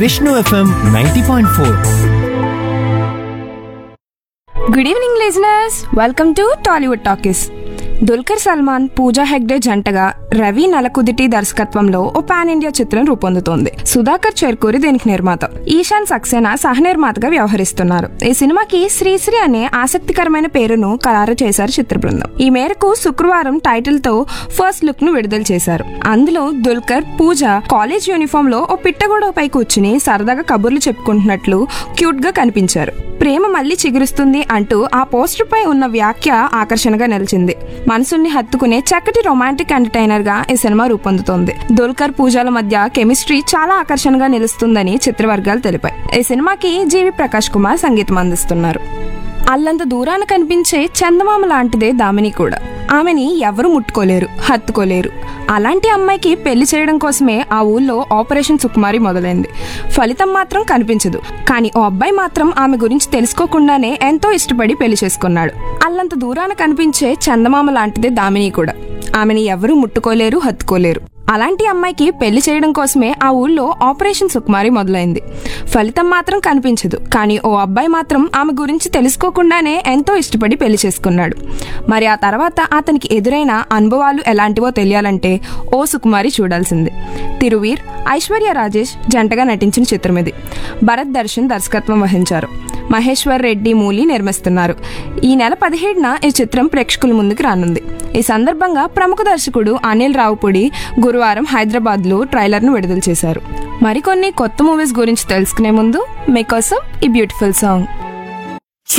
Vishnu FM ninety point four good evening listeners welcome to Tollywood talkies Dulquer Salmaan Pooja Hegde జంటగా రవి నలకుదిటి దర్శకత్వంలో ఓ pan India చిత్రం రూపొందుతోంది సుధాకర్ చెర్కూరి దీనికి నిర్మాత ఈశాన్ సక్సేనా సహ నిర్మాతగా వ్యవహరిస్తున్నారు ఈ సినిమాకి శ్రీశ్రీ అనే ఆసక్తికరమైన పేరును ఖరారు చేశారు చిత్ర బృందం ఈ మేరకు శుక్రవారం టైటిల్ తో ఫస్ట్ లుక్ ను విడుదల చేశారు అందులో దుల్కర్ పూజ కాలేజ్ యూనిఫామ్ లో ఓ పిట్టగొడవపై కూర్చుని సరదాగా కబుర్లు చెప్పుకుంటున్నట్లు క్యూట్ గా కనిపించారు ప్రేమ మళ్ళీ చిగురుస్తుంది అంటూ ఆ పోస్టర్ పై ఉన్న వ్యాఖ్య ఆకర్షణగా నిలిచింది మనసుల్ని హత్తుకునే చక్కటి రొమాంటిక్ ఎంటర్టైనర్ గా ఈ సినిమా రూపొందుతోంది దుల్కర్ పూజల మధ్య కెమిస్ట్రీ చాలా ఆకర్షణగా నిలుస్తుందని చిత్రవర్గాలు తెలిపాయి ఈ సినిమాకి జీవి ప్రకాష్ కుమార్ సంగీతం అందిస్తున్నారు అల్లంత దూరాన కనిపించే చందమామ లాంటిదే దామిని కూడా ఆమెని ఎవరు ముట్టుకోలేరు హత్తుకోలేరు అలాంటి అమ్మాయికి పెళ్లి చేయడం కోసమే ఆ ఊళ్ళో ఆపరేషన్ సుకుమారి మొదలైంది ఫలితం మాత్రం కనిపించదు కానీ ఓ అబ్బాయి మాత్రం ఆమె గురించి తెలుసుకోకుండానే ఎంతో ఇష్టపడి పెళ్లి చేసుకున్నాడు అల్లంత దూరాన కనిపించే చందమామ లాంటిదే దామిని కూడా ఆమెని ఎవరు ముట్టుకోలేరు హత్తుకోలేరు అలాంటి అమ్మాయికి పెళ్లి చేయడం కోసమే ఆ ఊళ్ళో ఆపరేషన్ సుకుమారి మొదలైంది ఫలితం మాత్రం కనిపించదు కానీ ఓ అబ్బాయి మాత్రం ఆమె గురించి తెలుసుకోకుండానే ఎంతో ఇష్టపడి పెళ్లి చేసుకున్నాడు మరి ఆ తర్వాత అతనికి ఎదురైన అనుభవాలు ఎలాంటివో తెలియాలంటే ఓ సుకుమారి చూడాల్సింది తిరువీర్ ఐశ్వర్య రాజేష్ జంటగా నటించిన చిత్రం ఇది భరత్ దర్శన్ దర్శకత్వం వహించారు మహేశ్వర్ రెడ్డి మూలి నిర్మిస్తున్నారు ఈ నెల పదిహేడున ఈ చిత్రం ప్రేక్షకుల ముందుకు రానుంది ఈ సందర్భంగా ప్రముఖ దర్శకుడు అనిల్ రావుపూడి గురువారం హైదరాబాద్లో ట్రైలర్ను విడుదల చేశారు మరికొన్ని కొత్త మూవీస్ గురించి తెలుసుకునే ముందు మీకోసం ఈ బ్యూటిఫుల్ సాంగ్